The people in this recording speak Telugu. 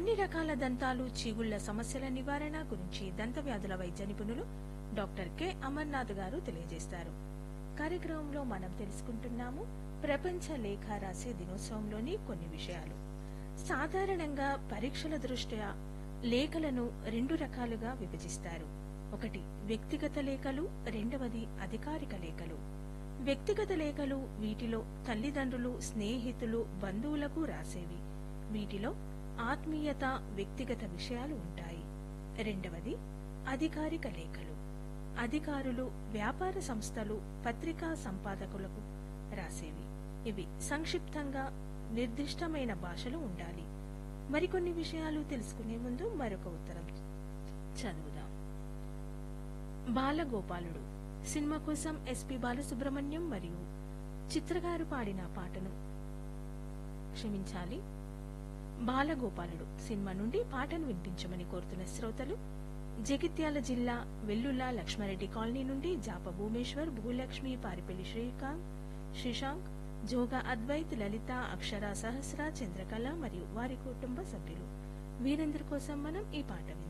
అన్ని రకాల దంతాలు చీగుళ్ల సమస్యల నివారణ గురించి దంత వ్యాధుల వైద్య నిపుణులు డాక్టర్ కె అమర్నాథ్ గారు తెలియజేస్తారు కార్యక్రమంలో మనం తెలుసుకుంటున్నాము ప్రపంచ లేఖ రాసే దినోత్సవంలోని కొన్ని విషయాలు సాధారణంగా పరీక్షల దృష్ట్యా లేఖలను రెండు రకాలుగా విభజిస్తారు ఒకటి వ్యక్తిగత లేఖలు రెండవది అధికారిక లేఖలు వ్యక్తిగత లేఖలు వీటిలో తల్లిదండ్రులు స్నేహితులు బంధువులకు రాసేవి వీటిలో ఆత్మీయత వ్యక్తిగత విషయాలు ఉంటాయి రెండవది అధికారిక లేఖలు అధికారులు వ్యాపార సంస్థలు పత్రికా సంపాదకులకు రాసేవి ఇవి సంక్షిప్తంగా నిర్దిష్టమైన భాషలో ఉండాలి మరికొన్ని విషయాలు తెలుసుకునే ముందు మరొక ఉత్తరం చదువుదాం బాలగోపాలుడు సినిమా కోసం ఎస్పి బాలసుబ్రహ్మణ్యం మరియు చిత్రగారు పాడిన పాటను క్షమించాలి బాలగోపాలుడు సినిమా నుండి పాటను వినిపించమని కోరుతున్న శ్రోతలు జగిత్యాల జిల్లా వెల్లుల లక్ష్మారెడ్డి కాలనీ నుండి జాప భూమేశ్వర్ భూలక్ష్మి పారిపల్లి శ్రీకాంత్ శ్రీశాంక్ జోగా అద్వైత్ లలిత అక్షర సహస్ర చంద్రకళ మరియు వారి కుటుంబ సభ్యులు వీరందరి కోసం మనం ఈ పాట విందాం